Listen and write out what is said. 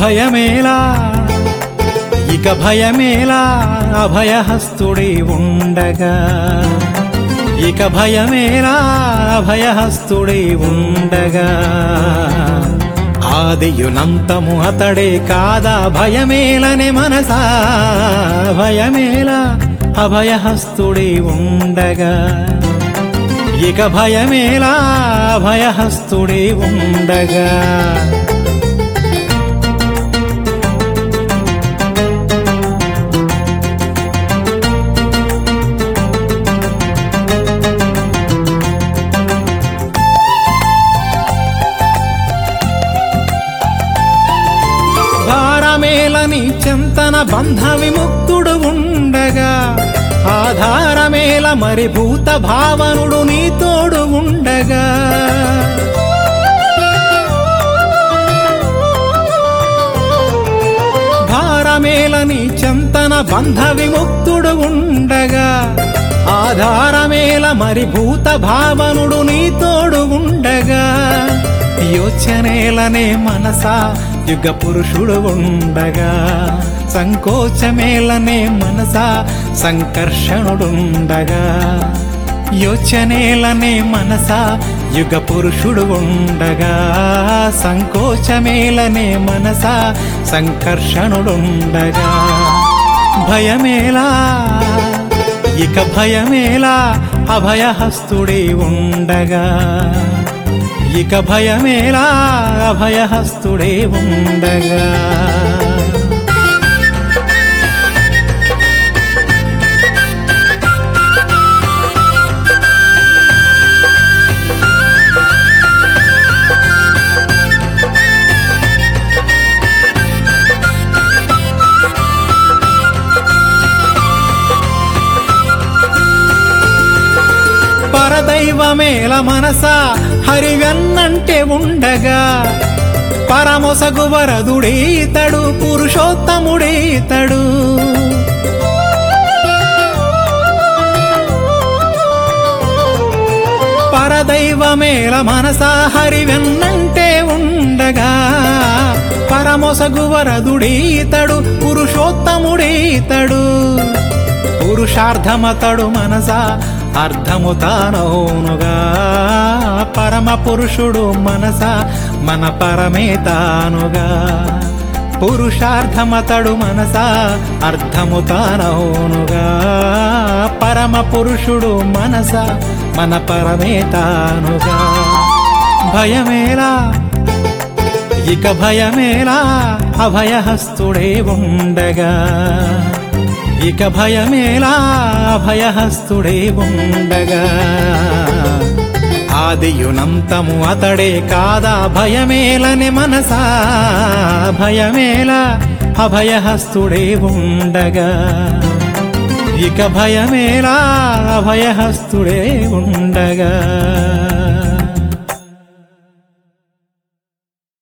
భయమేలా ఇక భయమేలా అభయహస్తుడి ఉండగా ఇక భయమేలా అభయహస్తుడి ఉండగా ఆదియునంతము అతడే కాదా భయమేలనే మనసా భయమేలా అభయహస్తుడి ఉండగా ఇక భయమేలా అభయహస్తుడి ఉండగా భారమేలని చెంతన బంధ విముక్తుడు ఉండగా ఆధారమేల మరి భూత భావనుడు నీ తోడు ఉండగా భారమేలని చెంతన బంధ విముక్తుడు ఉండగా ఆధారమేల మరి భూత భావనుడు నీ తోడు ఉండగా యోచనేలనే మనసా యుగ పురుషుడు ఉండగా సంకోచమేలనే మనసా సంకర్షణుడుండగా యోచనేలనే మనసా యుగ పురుషుడు ఉండగా సంకోచమేలనే మనసా సంకర్షణుడుండగా భయమేలా ఇక భయమేలా అభయహస్తుడే ఉండగా ఇక భయమేలా అభయహస్తుడే ఉండగా పరదైవమేల మనసా హరివెన్నంటే ఉండగా పరమొసగు వరదుడీతడు పురుషోత్తముడీతడు పరదైవమేల మనసా హరివెన్నంటే ఉండగా పరమొసగు వరదుడీతడు పురుషోత్తముడీతడు పురుషార్థమతడు మనసా అర్థము తానవునుగా పరమ పురుషుడు మనస మన పరమే తానుగా పురుషార్థమతడు మనస అర్థము తానవునుగా పరమ పురుషుడు మనస మన పరమే తానుగా భయమేలా ఇక భయమేలా అభయహస్తుడే ఉండగా ఇక భయమేలా భయహస్తుడే ఉండగా ఆదియునంతము అతడే కాదా భయమేలని మనసా భయమేలా అభయహస్తుడే ఉండగా ఇక భయమేలా అభయహస్తుడే ఉండగా